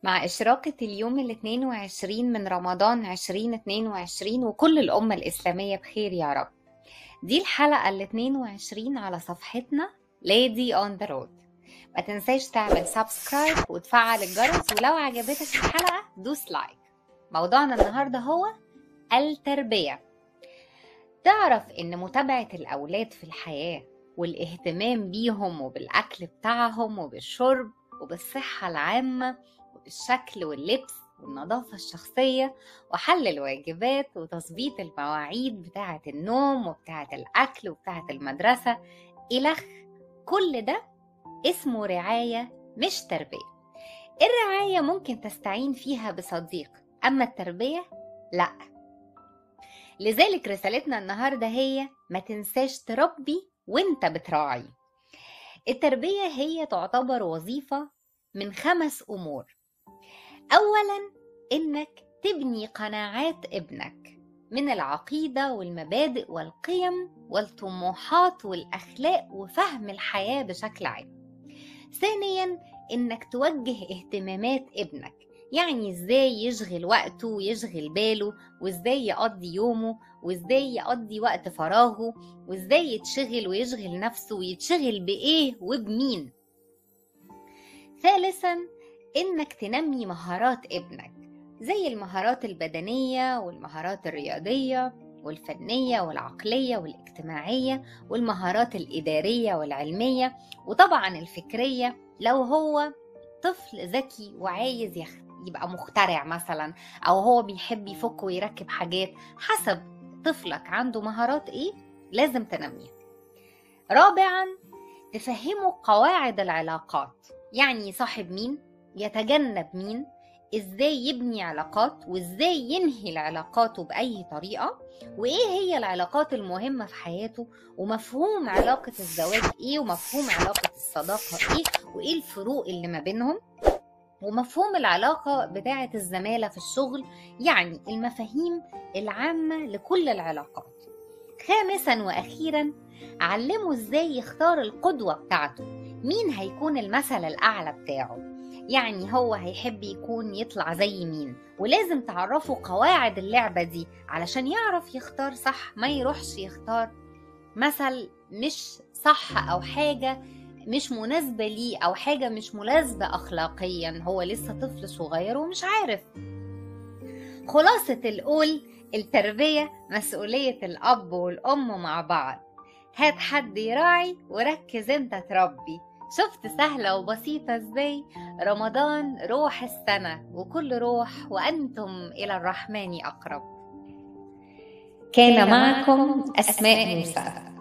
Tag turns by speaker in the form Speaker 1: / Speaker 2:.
Speaker 1: مع إشراقة اليوم ال 22 من رمضان 2022 وكل الأمة الإسلامية بخير يا رب دي الحلقة ال 22 على صفحتنا Lady on the Road ما تنساش تعمل سبسكرايب وتفعل الجرس ولو عجبتك الحلقة دوس لايك موضوعنا النهاردة هو التربية تعرف إن متابعة الأولاد في الحياة والاهتمام بيهم وبالأكل بتاعهم وبالشرب وبالصحة العامة وبالشكل واللبس والنظافة الشخصية وحل الواجبات وتظبيط المواعيد بتاعة النوم وبتاعة الأكل وبتاعة المدرسة إلخ كل ده اسمه رعاية مش تربية الرعاية ممكن تستعين فيها بصديق أما التربية لأ لذلك رسالتنا النهاردة هي ما تنساش تربي وانت بتراعي التربية هي تعتبر وظيفة من خمس أمور أولا إنك تبني قناعات ابنك من العقيدة والمبادئ والقيم والطموحات والأخلاق وفهم الحياة بشكل عام ثانيا إنك توجه اهتمامات ابنك يعني ازاي يشغل وقته ويشغل باله وازاي يقضي يومه وازاي يقضي وقت فراغه وازاي يتشغل ويشغل نفسه ويتشغل بايه وبمين ثالثا انك تنمي مهارات ابنك زي المهارات البدنيه والمهارات الرياضيه والفنيه والعقليه والاجتماعيه والمهارات الاداريه والعلميه وطبعا الفكريه لو هو طفل ذكي وعايز يبقى مخترع مثلا او هو بيحب يفك ويركب حاجات حسب طفلك عنده مهارات ايه لازم تنميها رابعا تفهمه قواعد العلاقات يعني صاحب مين يتجنب مين ازاي يبني علاقات وازاي ينهي العلاقات باي طريقه وايه هي العلاقات المهمه في حياته ومفهوم علاقه الزواج ايه ومفهوم علاقه الصداقه ايه وايه الفروق اللي ما بينهم ومفهوم العلاقه بتاعه الزماله في الشغل يعني المفاهيم العامه لكل العلاقات خامسا واخيرا علمه ازاي يختار القدوه بتاعته مين هيكون المثل الاعلى بتاعه يعني هو هيحب يكون يطلع زي مين ولازم تعرفوا قواعد اللعبة دي علشان يعرف يختار صح ما يروحش يختار مثل مش صح أو حاجة مش مناسبة ليه أو حاجة مش مناسبة أخلاقيا هو لسه طفل صغير ومش عارف خلاصة القول التربية مسؤولية الأب والأم مع بعض هات حد يراعي وركز انت تربي شفت سهلة وبسيطة ازاي رمضان روح السنة وكل روح وأنتم إلى الرحمن أقرب كان معكم أسماء موسى